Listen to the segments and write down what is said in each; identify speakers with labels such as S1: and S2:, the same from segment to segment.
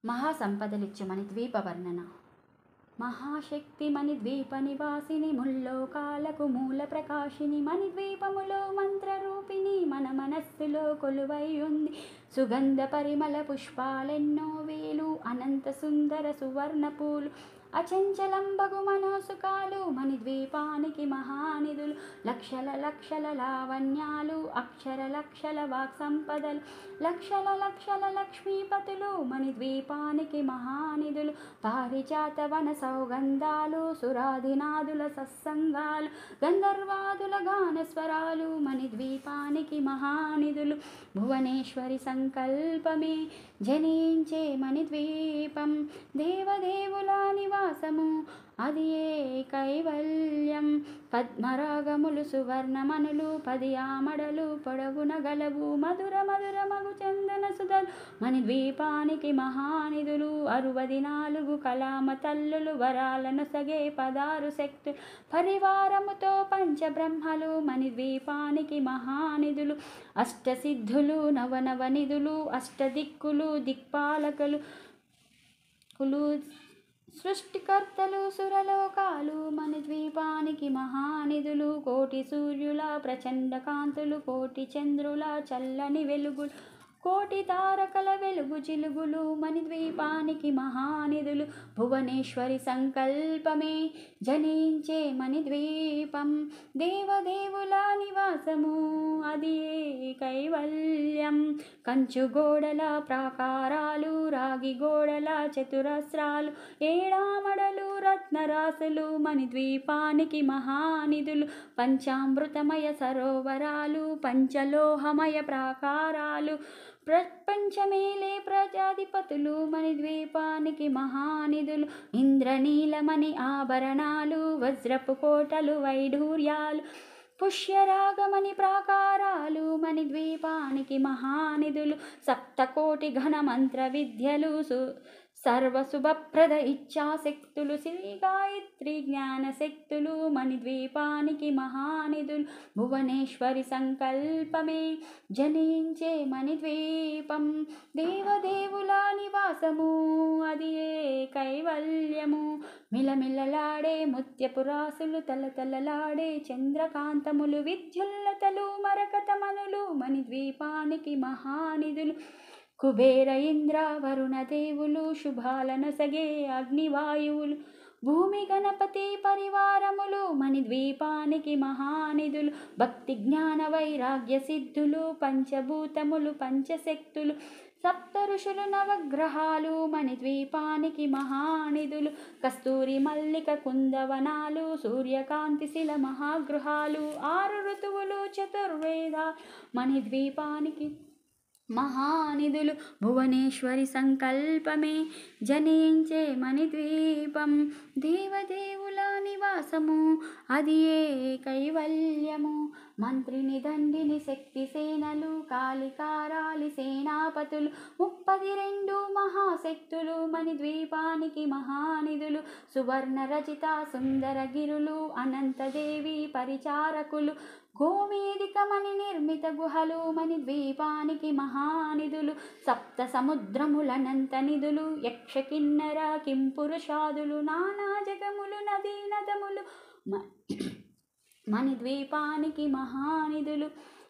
S1: మహాసంపదలిచ్చు మని ద్వీప వర్ణన మహాశక్తి మణి ద్వీప నివాసిని ముల్లోకాలకు మూల ప్రకాశిని మణి ద్వీపములో మంత్రరూపిణి మన మనస్సులో కొలువై ఉంది సుగంధ పరిమళ పుష్పాలెన్నో వేలు అనంత సుందర సువర్ణ పూలు అచంచలంబగు మనోసుకాలు మణి ద్వీపానికి మహానిధులు లక్షల లక్షల లావణ్యాలు అక్షర లక్షల వాక్ సంపదలు లక్షల లక్షల లక్ష్మీపతులు మణి ద్వీపానికి మహానిధులు పారిజాత వన సౌగంధాలు సురాధినాదుల సత్సంగాలు గంధర్వాదుల గానస్వరాలు మణి ద్వీపానికి మహానిధులు భువనేశ్వరి సంకల్పమే జనించే మణి ద్వీపం దేవదేవుల నివాసము అది ఏ కైవల్యం పద్మరాగములు సువర్ణమనులు పది ఆమడలు పొడవున గలవు మధుర మధుర మగు చందన సుధలు మణి ద్వీపానికి మహానిధులు అరువది నాలుగు కలామ తల్లులు వరాలను సగే పదారు శక్తులు పరివారముతో పంచబ్రహ్మలు మణి ద్వీపానికి మహానిధులు అష్టసిద్ధులు నవనవ నిధులు అష్టదిక్కులు దిక్పాలకులు కులు సృష్టికర్తలు సురలోకాలు మన ద్వీపానికి మహానిధులు కోటి సూర్యుల ప్రచండ కాంతులు కోటి చంద్రుల చల్లని వెలుగులు కోటి తారకల వెలుగు చిలుగులు మణి ద్వీపానికి మహానిధులు భువనేశ్వరి సంకల్పమే జనించే మణి ద్వీపం దేవదేవుల నివాసము అది ఏ కైవల్యం కంచు గోడల ప్రాకారాలు రాగి గోడల చతురస్రాలు ఏడామడలు రత్నరాసులు మణి ద్వీపానికి మహానిధులు పంచామృతమయ సరోవరాలు పంచలోహమయ ప్రాకారాలు ప్రపంచమేలే ప్రజాధిపతులు మణి ద్వీపానికి మహానిధులు ఇంద్రనీలమణి ఆభరణాలు వజ్రపు కోటలు వైఢూర్యాలు పుష్యరాగమణి ప్రాకారాలు మణి ద్వీపానికి మహానిధులు సప్తకోటి ఘన మంత్ర విద్యలు సు సర్వశుభప్రద ఇచ్ఛాశక్తులు శ్రీ గాయత్రి జ్ఞానశక్తులు మణి ద్వీపానికి మహానిధులు భువనేశ్వరి సంకల్పమే జనించే మణి ద్వీపం దేవదేవుల నివాసము అది ఏ కైవల్యము మిలమిలలాడే ముత్యపురాసులు తలతలలాడే చంద్రకాంతములు విద్యుల్లతలు మరకతమనులు మణి ద్వీపానికి మహానిధులు కుబేర ఇంద్ర వరుణ దేవులు శుభాలను సగే అగ్నివాయువులు భూమి గణపతి పరివారములు మణి ద్వీపానికి మహానిధులు భక్తి జ్ఞాన వైరాగ్య సిద్ధులు పంచభూతములు పంచశక్తులు సప్త ఋషులు నవగ్రహాలు మణి ద్వీపానికి మహానిధులు కస్తూరి మల్లిక కుందవనాలు సూర్యకాంతి శిల మహాగృహాలు ఆరు ఋతువులు చతుర్వేద మణి ద్వీపానికి మహానిధులు భువనేశ్వరి సంకల్పమే జనించే మణిద్వీపం దేవదేవుల నివాసము అది ఏ కైవల్యము మంత్రిని దండిని శక్తి సేనలు కాళికారాలి సేనాపతులు ముప్పది రెండు మహాశక్తులు మణి ద్వీపానికి మహానిధులు సువర్ణ రచిత సుందర గిరులు అనంతదేవి పరిచారకులు గోవేదికమని నిర్మిత గుహలు మణి ద్వీపానికి మహానిధులు సప్త సముద్రములనంత నిధులు యక్ష కిన్నర కింపురుషాదులు నానా జగములు నదీ నదములు మ- మణి ద్వీపానికి మహానిధులు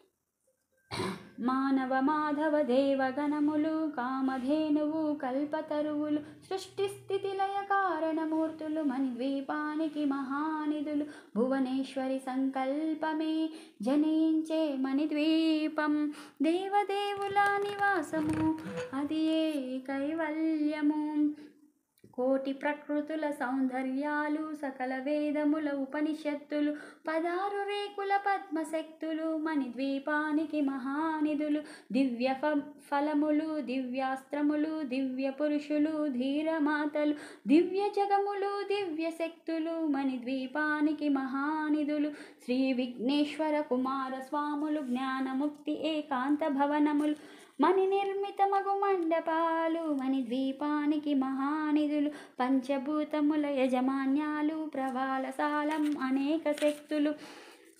S1: మానవ మాధవ దేవగణములు కామధేనువు కల్పతరువులు సృష్టి స్థితి లయ కారణమూర్తులు మణి ద్వీపానికి మహానిధులు భువనేశ్వరి సంకల్పమే జనించే మణి ద్వీపం దేవదేవుల నివాసము అది ఏ కైవల్యము కోటి ప్రకృతుల సౌందర్యాలు సకల వేదముల ఉపనిషత్తులు పదారు రేకుల పద్మశక్తులు మణి ద్వీపానికి మహానిధులు దివ్య ఫ ఫలములు దివ్యాస్త్రములు దివ్య పురుషులు ధీరమాతలు దివ్య జగములు దివ్య శక్తులు మణి ద్వీపానికి మహానిధులు శ్రీ విఘ్నేశ్వర కుమార స్వాములు జ్ఞానముక్తి ఏకాంత భవనములు మణి నిర్మితమగు మండపాలు మణి ద్వీపానికి మహానిధులు పంచభూతముల యజమాన్యాలు ప్రవాళసాలం అనేక శక్తులు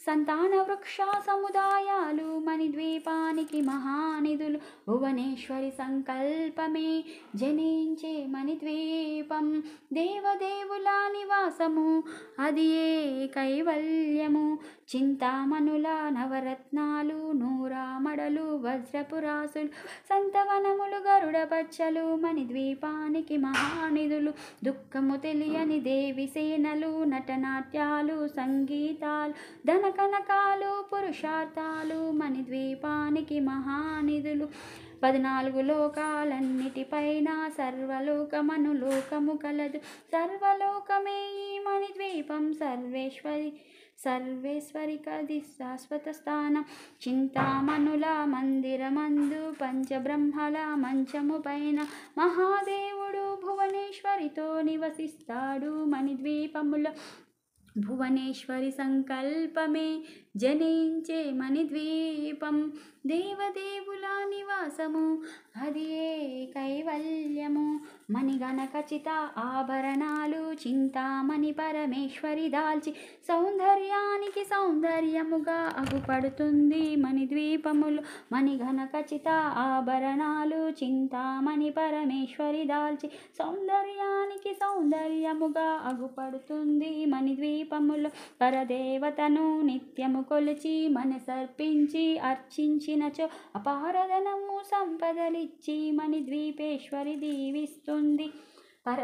S1: సంతాన వృక్ష సముదాయాలు మణిద్వీపానికి మహానిధులు భువనేశ్వరి సంకల్పమే జనించే మణిద్వీపం దేవదేవుల నివాసము అది ఏ కైవల్యము చింతామణుల నవరత్నాలు నూరామడలు వజ్రపురాసులు సంతవనములు గరుడ పచ్చలు మణిద్వీపానికి మహానిధులు దుఃఖము తెలియని దేవి సేనలు నటనాట్యాలు సంగీతాలు ధనకనకాలు పురుషార్థాలు మణిద్వీపానికి మహానిధులు పద్నాలుగు లోకాలన్నిటిపైన సర్వలోకమను లోకము కలదు సర్వలోకమే ఈ మణిద్వీపం సర్వేశ్వరి సర్వేశ్వరికది శాశ్వత స్థానం చింతామణుల మందిరమందు పంచబ్రహ్మల మంచము పైన మహాదేవుడు భువనేశ్వరితో నివసిస్తాడు మణిద్వీపముల భువనేశ్వరి సంకల్పమే జనించే మణిద్వీపం దేవదేవుల నివాసము అది ఏ కైవల్యము మణిగణ ఖచ్చిత ఆభరణాలు చింతామణి పరమేశ్వరి దాల్చి సౌందర్యానికి సౌందర్యముగా అగుపడుతుంది మణిద్వీపములు మణిగణ ఖచ్చిత ఆభరణాలు చింతామణి పరమేశ్వరి దాల్చి సౌందర్యానికి సౌందర్యముగా అగుపడుతుంది మణిద్వీపములు పరదేవతను నిత్యము కొలిచి మనసర్పించి అర్చించినచో అపారధనము సంపదలిచ్చి మణిద్వీపేశ్వరి దీవిస్తుంది పర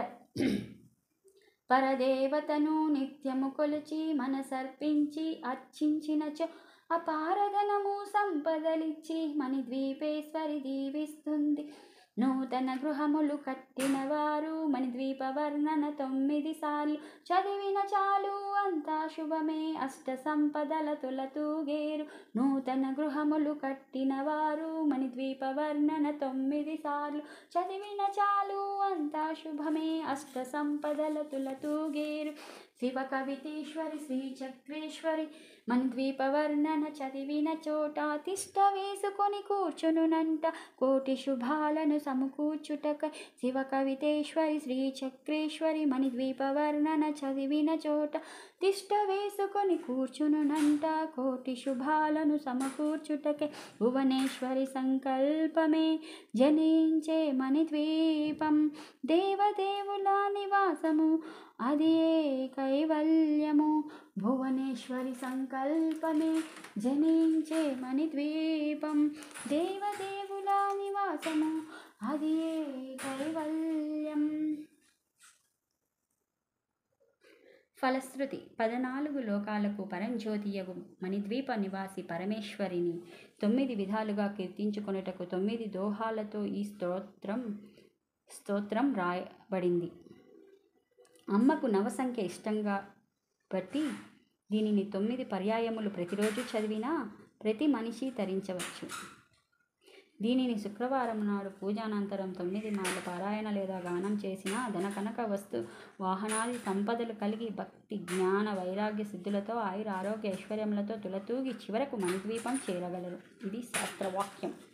S1: పరదేవతను నిత్యము కొలిచి మనసర్పించి అర్చించినచో అపారధనము సంపదలిచ్చి మణిద్వీపేశ్వరి దీవిస్తుంది నూతన గృహములు కట్టిన వారు మణిద్వీప వర్ణన తొమ్మిది సార్లు చదివిన చాలు అంతా శుభమే అష్ట సంపదల తొలతూగేరు నూతన గృహములు కట్టిన వారు మణిద్వీప వర్ణన తొమ్మిది సార్లు చదివిన చాలు అంతా శుభమే అష్ట సంపదల తులతూగేరు శివ కవితేశ్వరి శ్రీ చక్రేశ్వరి మణిద్వీప వర్ణన చదివిన చోట తిష్ట వేసుకొని కూర్చునునంట కోటి శుభాలను సమకూర్చుటక శివ కవితేశ్వరి శ్రీ చక్రేశ్వరి మణిద్వీప వర్ణన చదివిన చోట తిష్ట వేసుకొని కూర్చునునంట కోటి శుభాలను సమకూర్చుటకే భువనేశ్వరి సంకల్పమే జనించే మణిద్వీపం దేవదేవుల నివాసము అది ఏ కైవల్యము భువనేశ్వరి సంకల్పమే జనించే మణిద్వీపం దేవదేవుల నివాసము అది ఏ కైవల్యం ఫలశ్రుతి పదనాలుగు లోకాలకు పరంజ్యోతియగు మణిద్వీప నివాసి పరమేశ్వరిని తొమ్మిది విధాలుగా కీర్తించుకొనుటకు తొమ్మిది దోహాలతో ఈ స్తోత్రం స్తోత్రం రాయబడింది అమ్మకు నవసంఖ్య ఇష్టంగా బట్టి దీనిని తొమ్మిది పర్యాయములు ప్రతిరోజు చదివినా ప్రతి మనిషి తరించవచ్చు దీనిని శుక్రవారం నాడు పూజానంతరం తొమ్మిది మార్లు పారాయణ లేదా గానం చేసిన ధన కనక వస్తు వాహనాది సంపదలు కలిగి భక్తి జ్ఞాన వైరాగ్య సిద్ధులతో ఆయుర ఆరోగ్య ఐశ్వర్యములతో తులతూగి చివరకు మణిద్వీపం చేరగలరు ఇది శాస్త్రవాక్యం